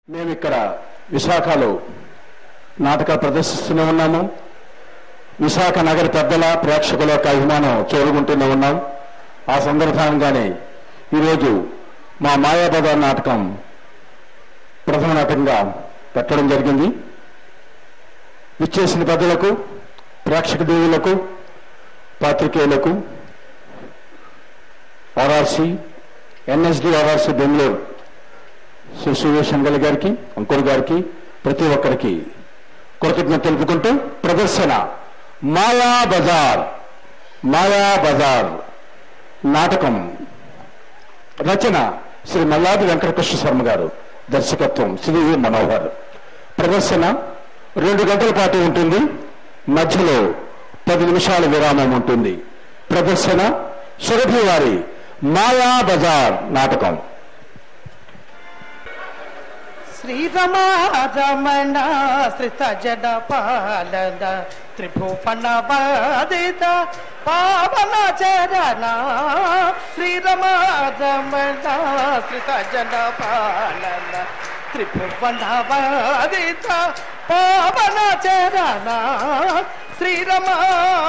మేము ఇక్కడ విశాఖలో నాటకాలు ప్రదర్శిస్తూనే ఉన్నాము విశాఖ నగర పెద్దల ప్రేక్షకుల యొక్క అభిమానం చూడకుంటూనే ఉన్నాం ఆ సందర్భంగానే ఈరోజు మా మాయాబజార్ నాటకం ప్రథమ నాటకంగా పెట్టడం జరిగింది ఇచ్చేసిన పెద్దలకు ప్రేక్షక దేవులకు పాత్రికేయులకు RRC NSD RRC Bengaluru Shri సురేషంగల్ గారికి అంకుల్ గారికి ప్రతి ఒక్కరికి కృతజ్ఞత తెలుపుకుంటూ ప్రదర్శన మాయా బజార్ మాయా బజార్ నాటకం రచన శ్రీ మల్లాది వెంకటకృష్ణ శర్మ గారు దర్శకత్వం శ్రీ వి మనోహర్ ప్రదర్శన రెండు గంటల పాటు ఉంటుంది మధ్యలో పది నిమిషాల విరామం ఉంటుంది ప్రదర్శన సురభి వారి మాయా బజార్ నాటకం శ్రీరమారమణ శ్రిత జడ పాలన త్రిభువన బాధిత పావన చరణ శ్రీరమారమణ శ్రిత జడ పాలన త్రిభువన బాధిత పావన చరణ శ్రీరమా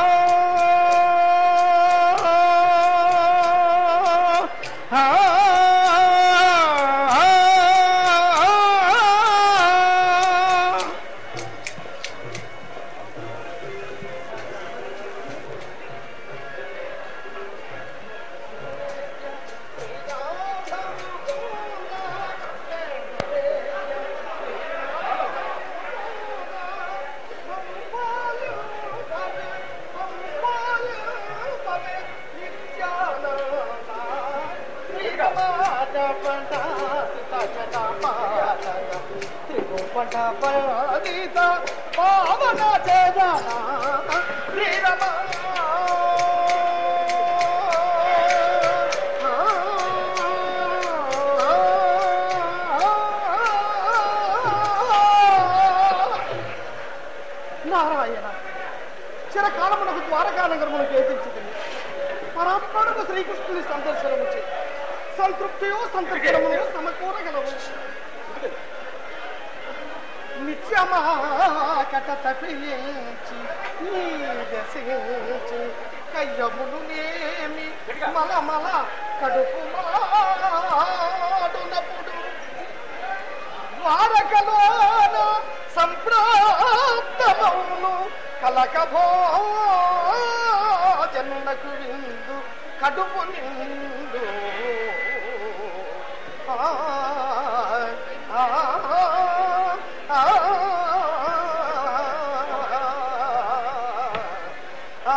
పావన చేజన శ్రీరమ నారాయణ చిరకాలమునకు ద్వారకానగరమును కేతించింది పరాత్మను శ్రీకృష్ణుని సందర్శనము చే సంతృప్తియో సంతృప్తమును సమకూరగలవు నిత్యమా కట తప్పించి నీ దశించి కయ్యమును నేమి మల మల కడుపు మాడునప్పుడు ద్వారకలోన సంప్రాప్తమౌను కలకభోజనునకు విందు కడుపు నిండు ఆ, ఆ, ఆ, ఆ,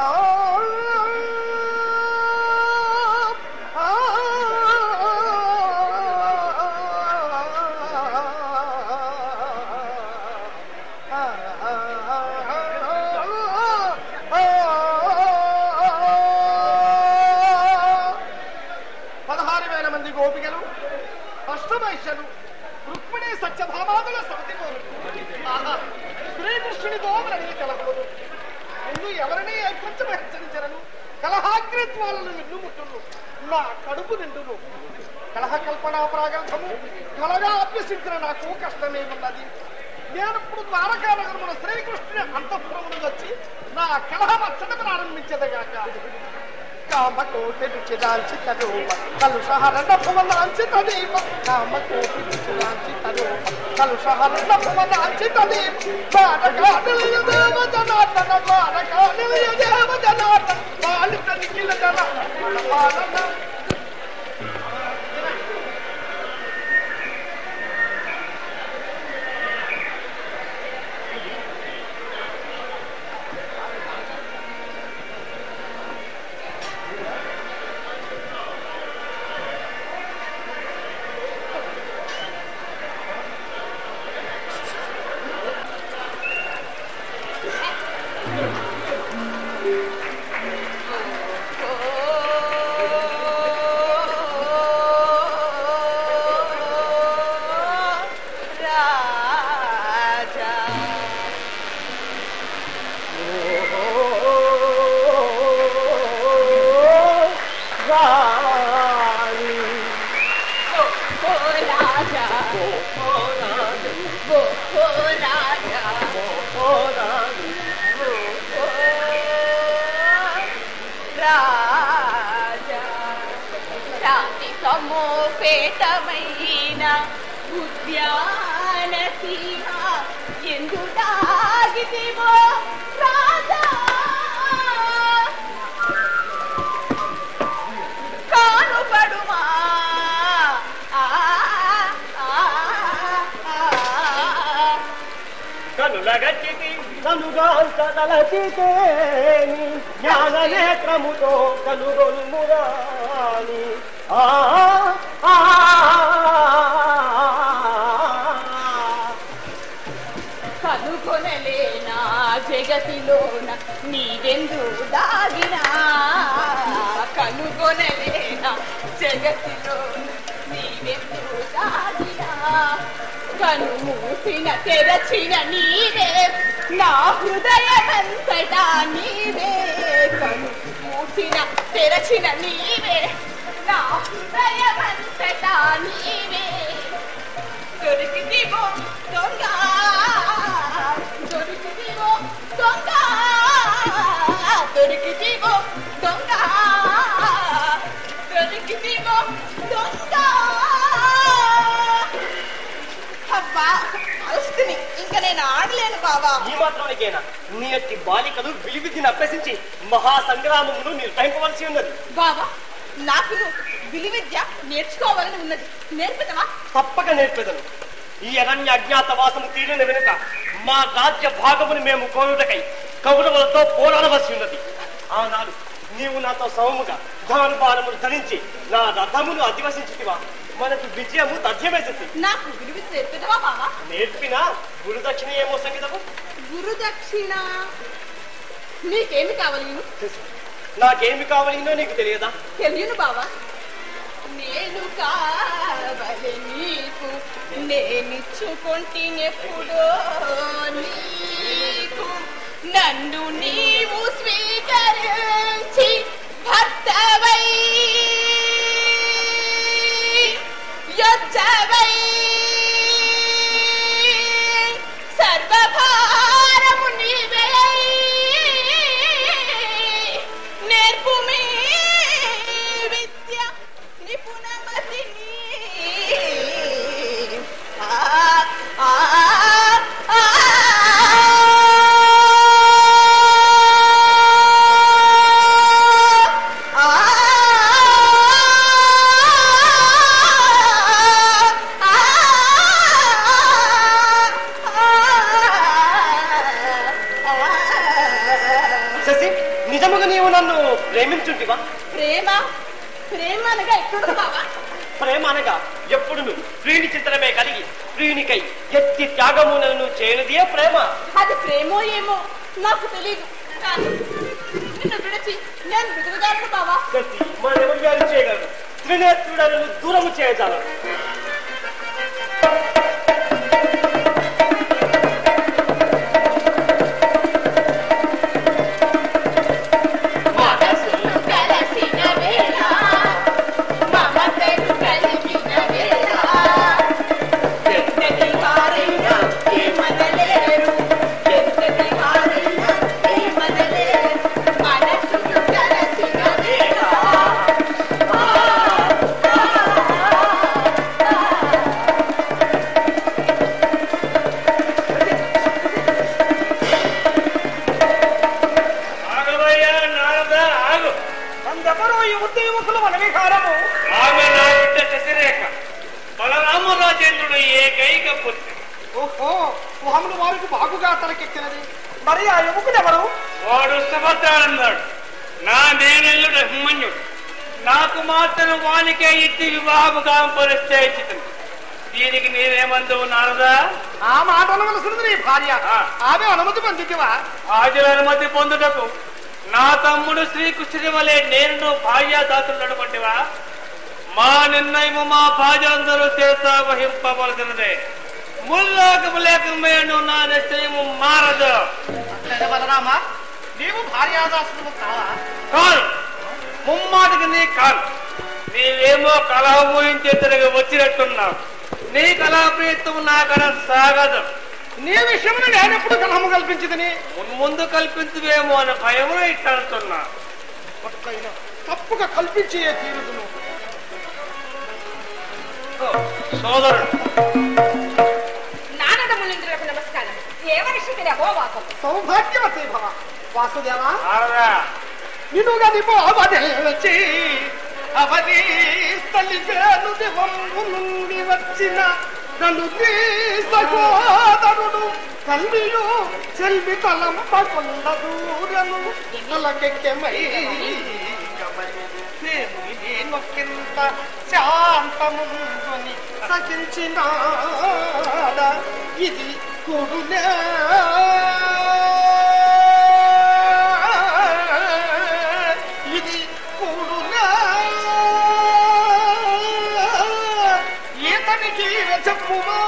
పదహారు వేల మంది గోపికలు అష్టమైషలు రుక్మిణి సత్యభామాదుల సమితి ఆహా శ్రీకృష్ణుని దోమలని కలగదు ముందు ఎవరిని కొంచెం హెచ్చరించరను కలహాగ్రత్వాలను విన్నుముట్టును నా కడుపు నిండును కలహ కల్పన ప్రాగల్భము కలగా అభ్యసించిన నాకు కష్టమే ఉన్నది నేను ఇప్పుడు ద్వారకా నగరమున శ్రీకృష్ణుని అంతఃపురమును వచ్చి నా కలహ మచ్చట ప్రారంభించదగాక కామకోటి రుచిదాంచిత రూప కలుషహరణ భువనాంచిత దీప కామకోటి రుచిదాంచిత రూప కలుషహరణ భువనాంచిత దీప ద్వారకానిలయ దేవ జనార్దన ద్వారకానిలయ దేవ జనార్దన పాలిత నిఖిల జన పాలన రాజా మోపేతమైన ఉద్యాన సీమ ఎందు దాగితివో రాధా కానుపడుమా ఆ, ఆ, ఆ, ఆ. కనులగచ్చితి కనుగాంతలచితేని జ్ఞాన నేత్రముతో కనుగొనుమురాని ఆ ఆ, కనుగొనలేనా జగతిలోన నీవెందు దాగినా కనుగొనలేనా జగతిలోన నీవెందు దాగినా కను మూసిన తెరచిన నీవే నా హృదయమంతటా నీవే కను మూసిన తెరచిన నీవే నా హృదయమంతటా నీవే దొరికితివో దొంగ దొరికితివో దొంగ దొరికితివో దొంగ దొరికితివో దొంగ అబ్బా వస్తుంది ఇంకా నేను ఆడలేను బావా ఈ మాత్రానికేనా నీ యొక్క బాలికలు విలువిధిని అభ్యసించి మహాసంగ్రామమును నిర్వహింపవలసి ఉన్నది బావా నాకు విలువిద్య నేర్చుకోవాలని ఉన్నది నేర్పుతావా తప్పక నేర్పెదను ఈ అరణ్య అజ్ఞాతవాసము తీరిన వెనుక మా రాజ్య భాగమును మేము కోరుటకై కౌరవులతో పోరాడవలసి ఉన్నది ఆనాడు నీవు నాతో సమముగా ధనుర్బాణములు ధరించి నా రథమును అధివసించితివా మనకు విజయము తథ్యమేసింది నాకు విలువిద్య నేర్పుతావా బావా నేర్పిన గురుదక్షిణ ఏమో సంగీతము గురుదక్షిణ నీకేమి కావాలి నేను నాకేమి కావాలినో నీకు తెలియదా తెలియను బావా నేను కావాలి నీకు నేనిచ్చుకొంటినెప్పుడో నీకు నన్ను నీవు స్వీకరించి భర్తవై యొచ్చవై సర్వభారము నీవే నేర్పు మీ విద్య నిపుణమతిని ఆ, ఆ, ఆ, ఆ, శశి నిజముగా నీవు నన్ను ప్రేమించుంటివా ప్రేమ ప్రేమ అనగా ఎప్పుడు బావా ప్రేమ అనగా ఎప్పుడును ప్రియుని చింతనమే కలిగి ప్రియునికై ఎత్తి త్యాగములను చేయనిదే ప్రేమ అది ప్రేమో ఏమో నాకు తెలియదు కానీ నిన్ను విడిచి నేను విడుదలను బావా శశి మన ఎవరు గారు చేయగలరు త్రినేత్రుడను దూరము చేయజాల మనసులు కలసిన వేళ మమతలు కలిగిన వేళ ఎంతటి వారైనా ఏమనలేరు ఎంతటి వారైనా ఏమనలేరు మనసులు కలసిన వేళ ఆగవయ్యా నారద ఆగు అందరూ యువత యువకులు మన విహారము ఆమె నా బిడ్డ శశిరేఖ బలరామరాజేంద్రుడు ఏకైక పుత్రి ఓహో స్వాములు వారికి బాగుగా తలకెక్కినది మరి ఆ యువకుడు ఎవరు వాడు సుభద్రాడన్నాడు నా మేనల్లుడు అభిమన్యుడు నాకు మాత్రం వానికే ఇట్టి వివాహముగా పరిస్తే ఇచ్చితం దీనికి నేనేమందువు నారదా ఆ మాట అనవలసినది నీ భార్య ఆ. ఆమె అనుమతి పొందితివా ఆజుల అనుమతి పొందుటకు నా తమ్ముడు శ్రీకృష్ణుడి వలె నేను భార్యాదాసులు అనుకుంటివా మా నిర్ణయము మా భార్యందరూ చేత వహింపవలసినదే ముల్లోకము లేకమేను నా నిశ్చయము మారదు అంతేనా బలరామా నీవు భార్యాదాసులు కావా కాదు ముమ్మాటికి నీ కాదు నీవేమో కలహ ఊహించే తిరిగి వచ్చినట్టున్నావు నీ కళాప్రీతం నా కడ సాగదు నీ విషయమును నేనెప్పుడు కలహము కల్పించదని ముందు కల్పించువేమో అని భయమును ఇట్టనుతున్నా ఒక్కైనా తప్పుగా కల్పించే తీరుదును సోదరుడు నానద మునింద్రులకు నమస్కారం ఏమనిషింది అహోవాకం సౌభాగ్యవతి భవ వాసుదేవా నారదా నిన్ను గది పోవదే వచ్చి అవధి తల్లి పేరు దివంబు నుండి వచ్చిన నన్ను నీ సహోదరుడు కల్వియు చెల్వి తలంపకుండ దూరను నలకెక్కెమై నొక్కింత శాంతముందుని సచించిన ఇది కుడునే ఇది కుడునే ఈతనికి చెప్పుమా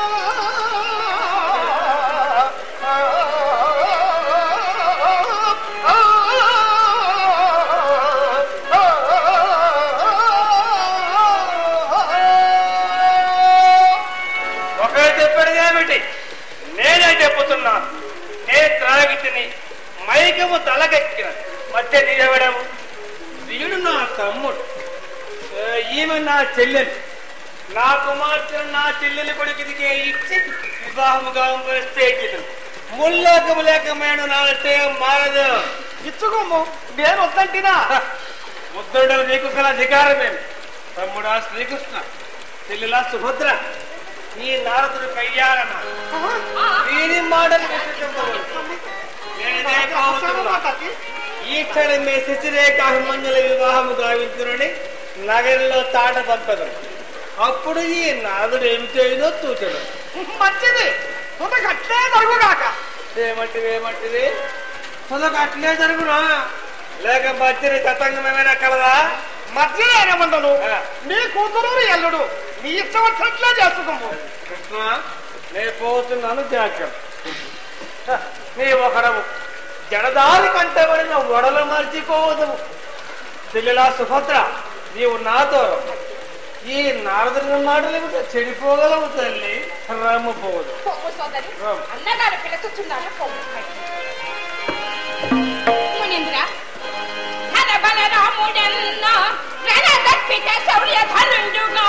ఒకరు చెప్పాడు ఏమిటి నేనే చెప్పుతున్నాను నే త్రాగి తిని మైకము తలకెక్కిన మధ్య నీవెవడము వీడు నా తమ్ముడు ఆ, ఈమె నా చెల్లెలు నా కుమార్తెను నా చెల్లెలి కొడుకుదికే ఇచ్చి వివాహముగా వస్తే ముల్లోకము లేకమైన నాటే మారదు ఇచ్చుకోము నేను వద్దంటినా ముద్దుడు నీకు గల అధికారమేమి తమ్ముడా శ్రీకృష్ణ చెల్లెలా సుభద్ర ఈ నారదుడు కయ్యాలన్న వీరి మాటలు విశ్వసింపవద్దు. నేనిదే కోరుతున్నా. ఈ క్షణమే శశిరేఖ అభిమన్యుల వివాహము గావించునని నగరంలో తాట పంపదు అప్పుడు ఈ నాదుడు ఏమి చేయదో తూచడు మంచిది తుదకు అట్లే జరుగుగాక ఏమంటిది ఏమంటిది తుదకు అట్లే జరుగునా లేక మధ్యని తతంగం ఏమైనా కలదా మధ్యలో ఏమండను ఆ. నీ కూతురు నీ అల్లుడు నీ ఇష్టం వచ్చినట్లే చేసుకోము కృష్ణ నేను పోతున్నాను జాగ్రత్త హ, నీ ఒకడము జడదారి కంటబడిన వడలు మర్చిపోవదు చెల్లెలా సుభద్ర నీవు నాతో ఈ నారదుని మాటలు ఏమిటో చెడిపోగలవు తల్లి రమ్మపోవదు పొమ్ము సోదరి రామ్. అన్నగారు పిలుచుచున్నారు పొమ్ము మునీంద్ర ధన బల రాముడన్న రణదర్పిత శౌర్య ధనుండుగా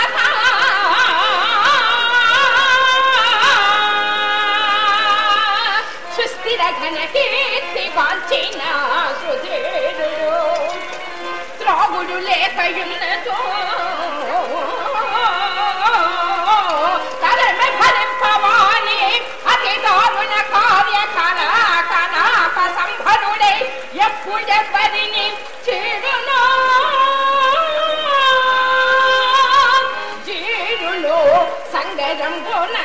సుస్థిర ఘన కీర్తి వాంచిన సుధీరుడు త్రాగుడు లేకయున్నతో తరమ ఫలింపవాని అతి దారుణ కార్య కళా కలాప సంభరుడై ఎప్పుడెవ్వరిని చీడును జీడులో సంగరంబున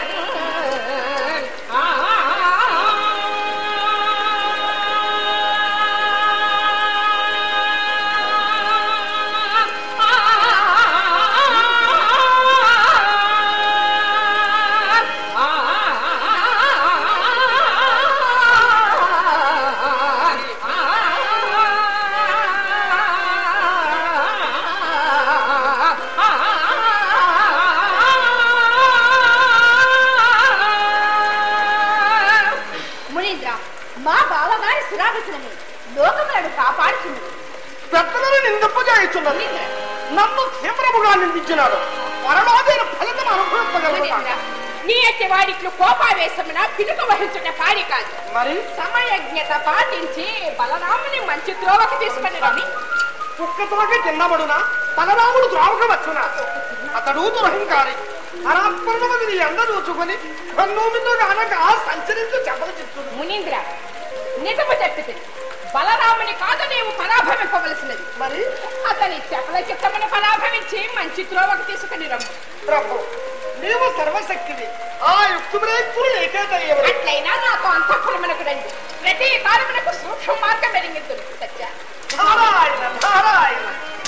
మునీంద్ర మా బావగారి సురాగతులని లోకములను కాపాడుతున్నది పెద్దలను నిందింపజేయుచున్నది నన్ను తీవ్రముగా నిందించినాడు పరమాదైన ఫలితం అనుభవింపగలుగుతాడు మునీంద్ర నీ అట్టి వాడిట్లు కోపావేశమున పిలుక వహించుట పాడి కాదు మరి సమయజ్ఞత పాటించి బలరాముని మంచి త్రోవకు తీసుకుని రవి కుక్కతోక తిన్నబడున బలరాముడు త్రావక వచ్చున అతడు దురహంకారి అనాత్మనమది ఎండ చూచుకొని కన్నూమితో గానక సంచరించు చెప్పలు చిత్తుడు మునీంద్ర నిజము చెప్పింది బలరాముని కాదు నీవు పరాభవింపవలసినది మరి అతని చెప్పల చిత్తమును పరాభవించి మంచి త్రోవకు తీసుకుని రమ్ము ప్రభు నీవు సర్వశక్తివి ఆ యుక్తుడు లేకే దయ్యవరు అట్లయినా నాతో అంతఃపురమునకు రండి ప్రతి కాలమునకు సూక్ష్మ మార్గం వెలిగిద్దును సత్య నారాయణ నారాయణ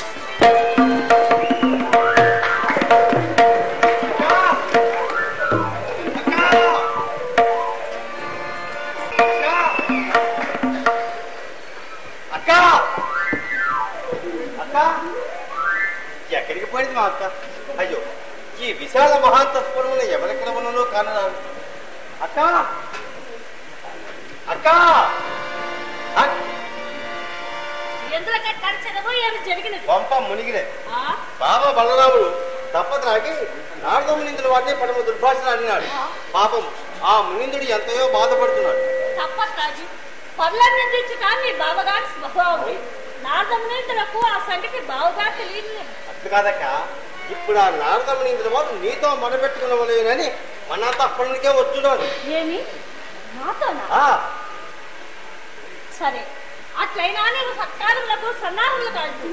అక్క అక్క ఎక్కడికి పోయింది మా అక్క అయ్యో ఈ విశాల మహాంతస్ఫురమును ఎవరి క్రమణంలో కానరాదు అక్క అక్క అక్- ఎందులో కడిచదవో ఏమి జరిగినది పంప మునిగినే బాబా బలరాముడు తప్పద్రాగి నారద మునిందుల వారిని పడమ దుర్భాషలు ఆడినాడు పాపం ఆ మునిందుడు ఎంతయో బాధపడుతున్నాడు తప్పట్రాజు పనులన్నీ తెచ్చుట నీ బావగారి స్వభావం నారదమునేంద్రులకు ఆ సంగతి బావగా తెలియదు అట్లు కాదక్క ఇప్పుడు ఆ నారద మునిందుల వారు నీతో మొదపెట్టుకునవలేనని మనంతా అప్పటికే వచ్చున్నారు ఏమి నాతోనా ఆ, సరే అట్లయినా నేను సత్కారములకు సన్నాహములు కాదు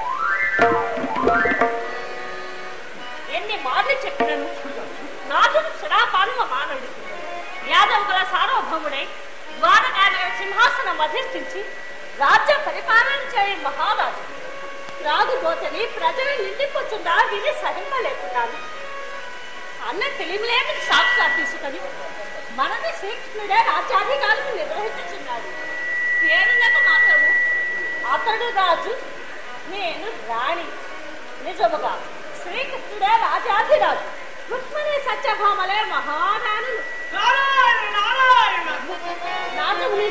ఎన్ని మార్లు చెప్పినను నాథుడు సురాపాను మానవుడు యాదవుల సార్వభౌముడై ద్వారకానగర సింహాసనం అధిష్ఠించి రాజ్య పరిపాలన చేయ మహారాజు రాగుబోతని ప్రజలు నిండిపోతుందా విని సహింపలేకున్నాను అన్న తెలియలేని సాక్షాత్ తీసుకొని మనది శ్రీకృష్ణుడే రాజ్యాధికారులు నిర్వహించుచున్నాడు పేరులకు మాత్రము అతడు రాజు నేను రాణి నిజముగా శ్రీకృష్ణుడే రాజాధిరాజు రుక్మిణి సత్యభామలే మహారాణులు నారాయణ నారాయణ నాటముని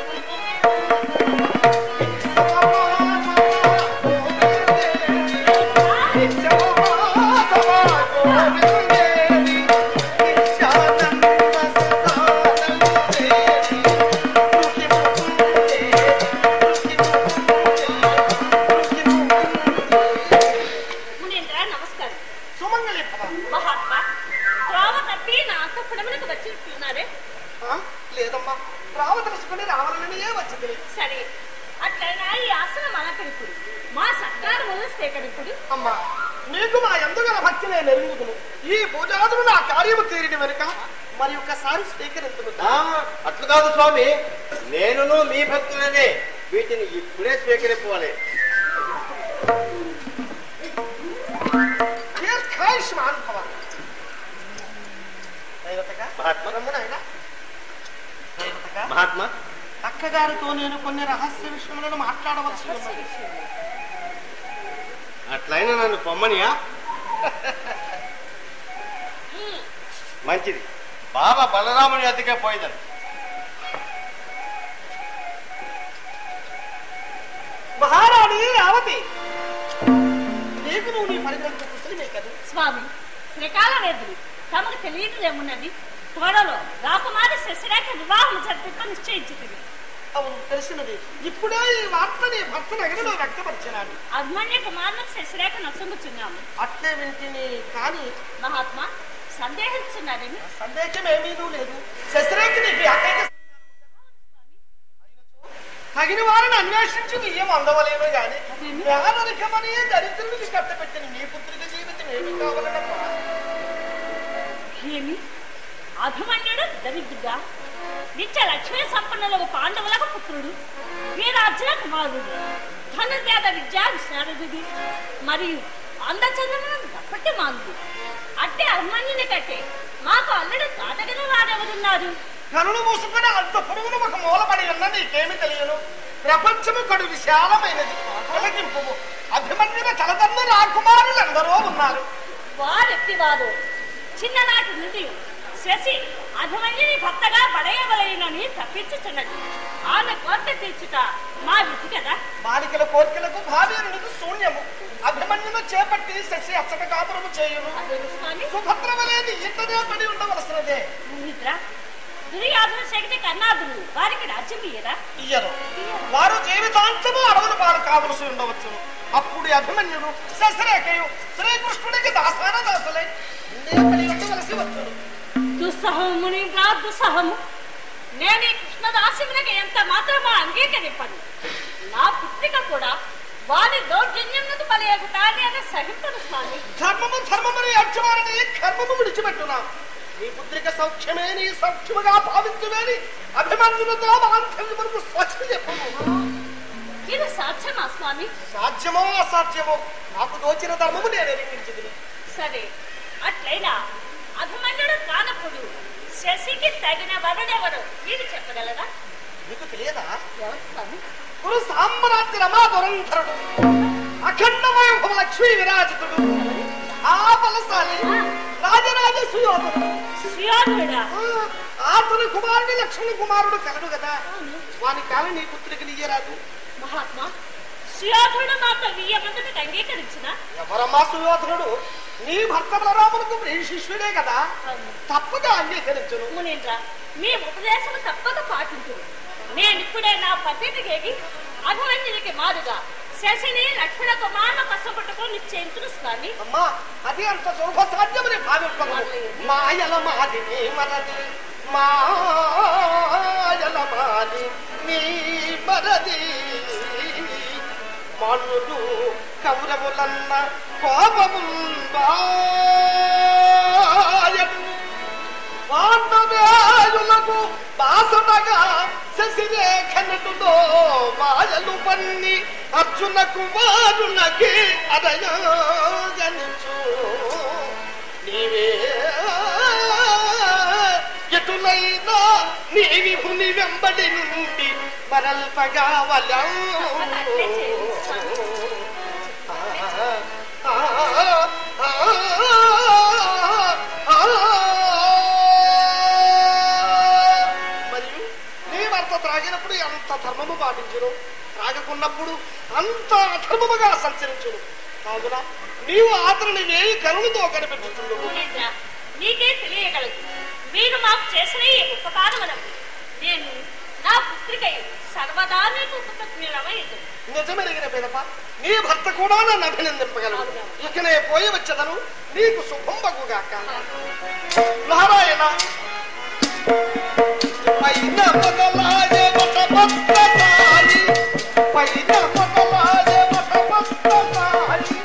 మునీంద్ర నమస్కారం సుమంగళి భవ. మహాత్మా త్రోవ తప్పి నా అంతఃపురమునకు వచ్చిస్తున్నారే ఆ? లేదమ్మా రావ తెలుసుకుని రావాలనియే వచ్చింది సరే అట్లయినా ఈ ఆసనం అలంకరింపుడు మా సత్కారములు స్వీకరింపుడు అమ్మా నీకు మా ఎందుగల భక్తి నేను ఎరుగుదును ఈ పూజాదులు నా కార్యము తీరిన వెనుక మరి ఒక్కసారి స్వీకరించును ఆ, అట్లు కాదు స్వామి నేనును మీ భక్తులనే వీటిని ఇప్పుడే స్వీకరింపాలి దీర్ఘాయుష్మాన్ భవ దైవతగా మహాత్మా రమ్మునాయనా. దైవతగా మహాత్మా అక్కగారితో నేను కొన్ని రహస్య విషయములను మాట్లాడవలసి ఉన్నది అట్లయినా నన్ను పొమ్మనియా మంచిది బాబా బలరాముని అద్దెకే పోయిందని మహారాణి రావతి నీకు నువ్వు నీ పరిగ్రహంతో కుశలమే కదా స్వామి త్రికాల వేదులు తమకు తెలియదులేమున్నది త్వరలో రాకుమారి శశిరేఖ వివాహం జరిపిక నిశ్చయించుతుంది అవును తెలిసినది ఇప్పుడే ఈ వార్త నీ భర్త నగరంలో వ్యక్తపరిచినాడు అభిమన్య కుమారులకు శశిరేఖ నొసంగుచున్నాము అట్లే వింటిని కానీ మహాత్మా సందేహించున్నారేమి సందేహం ఏమీనూ లేదు శశిరేఖ నీకు ఏకైక తగిన వారిని అన్వేషించి బియ్యం అందవలేను గాని పేదరికమని దరిద్రుడికి కట్టబెట్టిన నీ పుత్రిక జీవితం ఏమి కావాలన్నమ్మా ఏమి అభిమన్యుడు దరిద్రుడా నిత్య లక్ష్మీ సంపన్నులకు పాండవులకు పుత్రుడు వీరార్జున కుమారుడు ధనుర్వేద విద్యా విశారదుడి మరియు అందచంద్రులను దప్పటి మాందు అట్టే అభిమన్యుని కట్టే మాకు అల్లుడు కాదగిన వారెవరున్నారు కనులు మూసుకుని అంత పురుగును ఒక మూలపడి ఉన్న నీకేమి తెలియను ప్రపంచము కడు విశాలమైనది తొలగింపు అభిమన్యుల తలదన్న రాకుమారులు ఎందరో ఉన్నారు వారెత్తి వారు చిన్ననాటి నుండి శశి అభిమన్యుని భర్తగా పడేయవలైనని తప్పించుచున్నది ఆమె కోర్త తీర్చుట మా విధి కదా బాలికల కోరికలకు భార్యలకు శూన్యము అభిమన్యును చేపట్టి శశి అచ్చట కాపురము చేయును అదేమి స్వామి సుభద్ర వలేని ఇంతనే పడి ఉండవలసినదే నిద్ర దుర్యాధన శక్తి కర్ణాదులు వారికి రాజ్యం ఇయ్యరా ఇయ్యరు వారు జీవితాంతము అడవుల పాలు కావలసి ఉండవచ్చును అప్పుడు ఈ అభిమన్యుడు శశిరేఖయు శ్రీకృష్ణుడికి దాసాన దాసులై ఉండే పడి ఉండవలసి వచ్చును దుస్సహము మునీంద్ర దుస్సహము నేను ఈ కృష్ణదాసునికి ఎంత మాత్రమో అంగీకరింపను నా పుత్రిక కూడా వారి దౌర్జన్యమునకు బలియగుతా నేను సహింపను స్వామి ధర్మము ధర్మమని అర్చవారిని కర్మము విడిచిపెట్టునా నీ పుత్రిక సౌఖ్యమే నీ సౌఖ్యముగా భావించువేని అభిమన్యులతో మాంధవ్య వరకు స్వచ్ఛ చెప్పము ఇది సాధ్యమా స్వామి సాధ్యమో అసాధ్యమో నాకు దోచిన ధర్మము నేను ఎరిగించింది సరే అట్లయినా అభిమన్యుడు కానప్పుడు శశికి తగిన వరుడెవరు మీరు చెప్పగలరా నీకు తెలియదా ఎవరు స్వామి గురు సామ్రాజ్య రమా దురంధరుడు అఖండ వైభవ లక్ష్మీ విరాజితుడు ఆ బలశాలి రాజరాజ సుయోధనుడు సుయోధుడా ఆ అతని కుమారుని లక్ష్మణ కుమారుడు కలడు కదా వాని కాలం నీ పుత్రికి నీయరాదు మహాత్మా సుయోధుడు మాతో వియ్య మందుకు అంగీకరించిన ఎవరమ్మా సుయోధనుడు నీ భర్త బలరాములకు నీ శిష్యుడే కదా తప్పగా అంగీకరించును మునీంద్ర మీ ఉపదేశం తప్పక పాటించు నేను ఇప్పుడే నా పద్ధతికి అభిమన్యునికి మారుగా శశిని లక్షణ కుమార కష్టపట్టుకుని నిశ్చయించును స్వామి అమ్మా అది అంత సులభ సాధ్యమని భావింపగలరు మాయల మాది నీ మనది మాయల మాది నీ మరది మనుడు కౌరవులన్న కోపముందాయడు పాండవేయులకు బాసనగా శశిరేఖనుడులో మాయలు పన్ని అర్జున కుమారునకి అడయగనిచు నీవే ఎటులైనా నీ విభుని వెంబడి నుండి మరల్పగా వలం అట్లే చేయండి స్వామి. మరియు నీ భర్త త్రాగినప్పుడు ఎంత ధర్మము పాటించును త్రాగకున్నప్పుడు అంత అధర్మముగా సంచరించును కావున నీవు ఆతరుని వేయి కరుణతో కనిపెట్టుచుండు మునీంద్ర నీకే తెలియగలదు మీరు మాకు చేసిన ఈ ఉపకారములకు నేను నా పుత్రికై సర్వదా మీకు కృతజ్ఞులమై ఉందును. నిజమెరిగిన పిదప నీ భర్త కూడా నన్ను అభినందింపగలవు ఇకనే పోయి వచ్చదను నీకు శుభంబగుగాక నారాయణ పైన మొదలాగే ఒక పత్రసారి పైన మొదలాగే ఒక పత్రసారి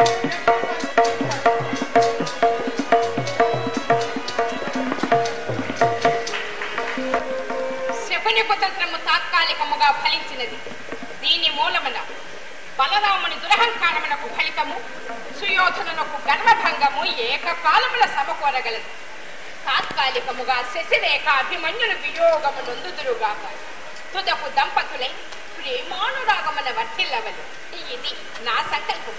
శకుని కుతంత్రము తాత్కాలికముగా ఫలించినది దీని మూలమున బలరాముని దురహంకారమునకు ఫలితము సుయోధనునకు గర్వభంగము ఏకకాలముల సమకూరగలదు తాత్కాలికముగా శశిరేఖ అభిమన్యుల వియోగము నొందుదురుగాక తుదకు దంపతులై ప్రేమానురాగమున వర్తిల్లవలు ఇది నా సంకల్పం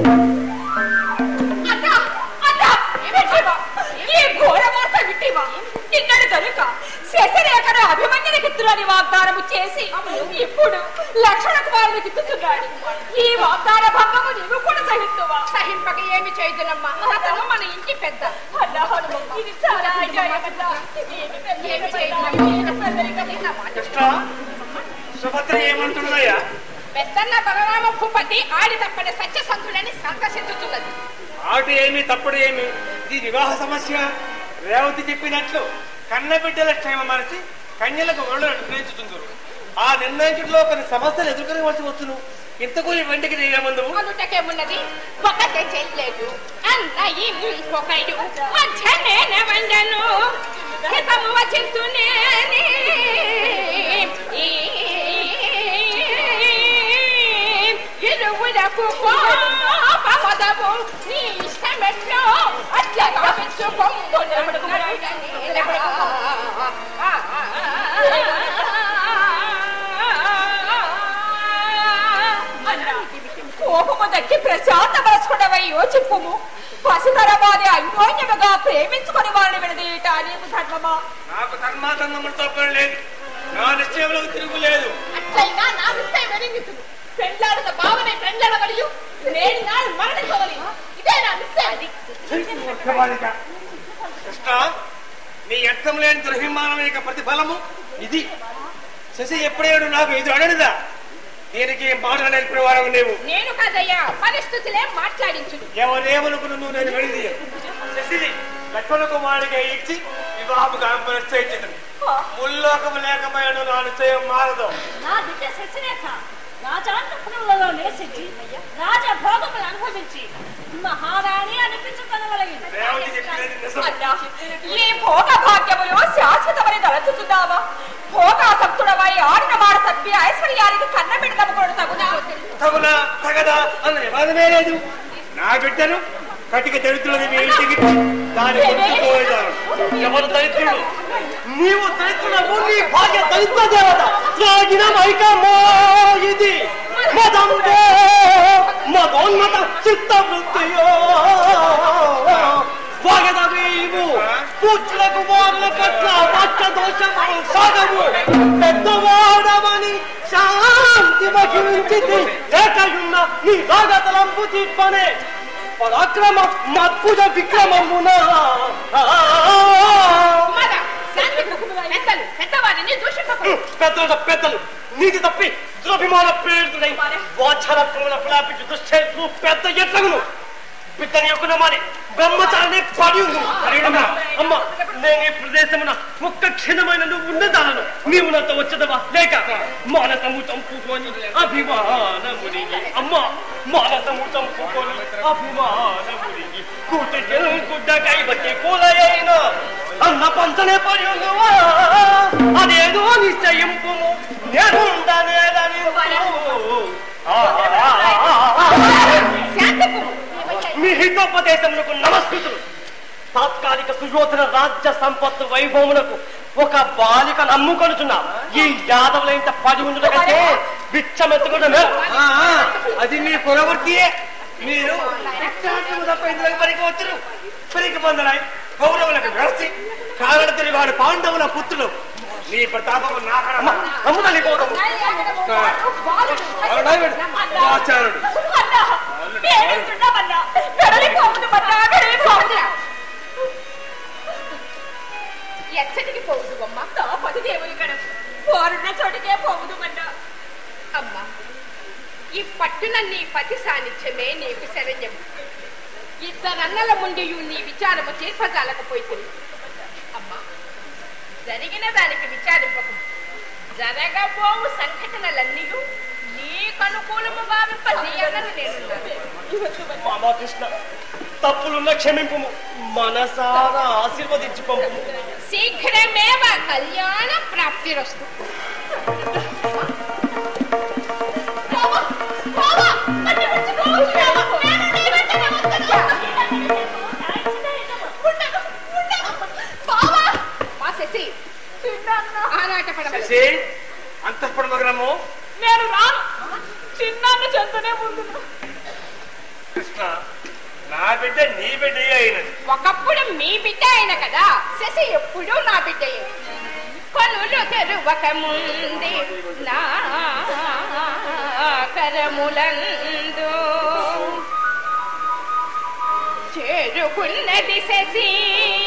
అన్నా అన్నా వింటివా ఈ ఘోర వార్త వింటివా నిన్నటి కనుక శశరేఖను అభిమన్యునికిత్తులని వాగ్దానము చేసి ఇప్పుడు లక్షణ కుమారునికి ఇస్తున్నాడు ఈ వాగ్దాన భంగము నీవు కూడా సహిస్తువా సహింపక ఏమి చేయుదునమ్మా అతను మన ఇంటి పెద్ద అన్నా హనుమమ్మ, ఇది చాలా అన్యాయమన్నా. ఏమి పెద్ద- ఏమి ఏమి ఏమి పెద్దరికం. నా మాట కృష్ణ సుభద్ర ఏమంటున్నాయా పెద్దన్న బలరామ భూపతి ఆడి తప్పని సత్యసంధులని సంతసించుతున్నది ఆటు ఏమి తప్పుడు ఏమి ఇది వివాహ సమస్య రేవతి చెప్పినట్లు కన్న బిడ్డల క్షేమ మనసి కన్యలకు ఒళ్ళు నిర్ణయించుతుందరు ఆ నిర్ణయించడంలో కొన్ని సమస్యలు ఎదుర్కొనవలసి వచ్చును ఇంతకు ఈ వెంటికి నీవేమందువు అనుటకేమున్నది ఒకటే చెల్లెలు అన్నయి ఇంకొకడు మధ్యనే వండను హితము వచింతునేని ఇరువులకు కోపమదము నీ ఇష్టమెట్లో అట్లా అన్నా, కోపము తగ్గి ప్రశాంత మనసుకున్నవై యోచింపుము పసితరవాది అన్యోన్యముగా ప్రేమించుకొని వారిని విడదీయట నీకు ధర్మమా నాకు ధర్మాధర్మములతో పని లేదు నా నిశ్చయంలో తిరుగులేదు అట్లయినా నా విషయం వెలిగించును పెండ్లాడిన భావన పెండ్లాడ మరియు నేను నాడు మరణించవలి ఇదే నా నిశ్చయం కృష్ణ నీ అర్థం లేని దుర్భిమానం యొక్క ప్రతిఫలము ఇది శశి ఎప్పుడేడు నాకు ఇది అడనిదా దీనికి మాట నేర్పేవాడు నీవు నేను కదయ్యా పరిస్థితులే మాట్లాడించుడు ఎవరేమనుకును నువ్వు నేను వెళ్ళి శశిని లక్ష్మణ కుమారుడిగా ఇచ్చి వివాహముగా నిశ్చయించదు ముల్లోకము లేకపోయాడు నా నిశ్చయం మారదు నా బిడ్డ శశిరేఖ రాజాంతపురంలో నివసించి రాజ భోగములు అనుభవించి మహారాణి అనిపించుకొనగలిగింది రేవతి చెప్పినది నిజం అన్నా ఈ భోగ భాగ్యములు శాశ్వతమని తలచుతున్నావా భోగాసక్తుడవై ఆడిన మాట తప్పి ఐశ్వర్యానికి కన్న బిడ్డము కూడా తగునా తగునా తగదా అన్న వివాదమే లేదు నా బిడ్డను కటిక దరిద్రులది మీ ఇంటికి దాని కొట్టుకోలేదు ఎవరు దరిద్రుడు నీవు దరిద్రుడవు నీ భాగ్య దరిద్ర దేవత త్రాగిన మైకమో ఇది మదంబే మదోన్నత చిత్త వృత్తియో వాగదవీవు పూచులకు వారుల పట్ల పట్ట దోషము సాగవు పెద్దవాడమని శాంతి మహించితి ఏకయున్న నీ రాగతలంపు తిప్పనే పరాక్రమ మద్భుజ విక్రమమున కుమార శాంతి పెద్దలు పెద్దవారిని దూషింపకు పెద్దలు పెద్దలు నీతి తప్పి దురభిమాన ప్రేరితుడై వాచారత్వముల ప్రలాపించి దుశ్చరిత్రు పెద్ద ఎట్లగును బిడ్డని యొక్క మాని బ్రహ్మచారిని పడి ఉంది అమ్మ నేను ఈ ప్రదేశమున ఒక్క క్షణమైన నువ్వు ఉన్నదాలను నీవు నాతో వచ్చదవా లేక మానసము చంపుకొని అభిమానమునిగి అమ్మ మానసము చంపుకొని అభిమానమునిగి కూటి గుడ్డకై వచ్చి కూలయైన అన్న పంచనే పడి ఉన్నవా అదేదో నిశ్చయింపు నేనుండనేదని శాంతిపు మీ హితోపదేశములకు నమస్కృతులు తాత్కాలిక సుయోధన రాజ్య సంపత్తు వైభవమునకు ఒక బాలిక నమ్ముకొనుచున్నా ఈ యాదవుల ఇంత పది ఉండడం కంటే బిచ్చమెత్తుకుంటే మేలు. ఆ, ఆ, అది మీ కులవృత్తియే మీరు ఇష్టాంతము తప్ప ఇందులోకి పనికి వచ్చరు పనికి పొందలాయి కౌరవులకు వెరసి కారణ తిరిగాడు పాండవుల పుత్రులు మీ ప్రతాపము అమ్మ, అమ్మ నీ కోటము. ఆచారుడు అన్నా పేరెంటున్నామన్నా వెడలిపోవుదు మన్నా వెడలిపోవుదు ఎచ్చటికి పోదు అమ్మ నా పది దేవుని కడ పోరున్న చోటికే పోవుదు మన్నా అమ్మ ఈ పట్టున నీ పతి సాన్నిధ్యమే నీకు శరణ్యము ఇద్దరన్నల ముండి నీ విచారము తీర్పజాలకపోతుంది అమ్మ జరిగిన దానికి విచారింపకు జరగబోవు సంఘటనలన్నీ నీకు అనుకూలముగా వింప నీ అన్నలు నేనున్నాను మామా కృష్ణ తప్పులున్న క్షమింపు మనసారా ఆశీర్వదించి పంపు శీఘ్రమేవ కళ్యాణ ప్రాప్తిరస్తు మా శశి ఆరాట పడవలసి శశి అంతఃపుర గ్రామము నేను రాను చిన్నాన్న చెంతనే ముందు కృష్ణ నా బిడ్డ నీ బిడ్డ అయినది ఒకప్పుడు మీ బిడ్డ అయిన కదా శశి ఎప్పుడూ నా బిడ్డయే పనులు తెరువక ముందే నా కరములందు చేరుకున్నది శశి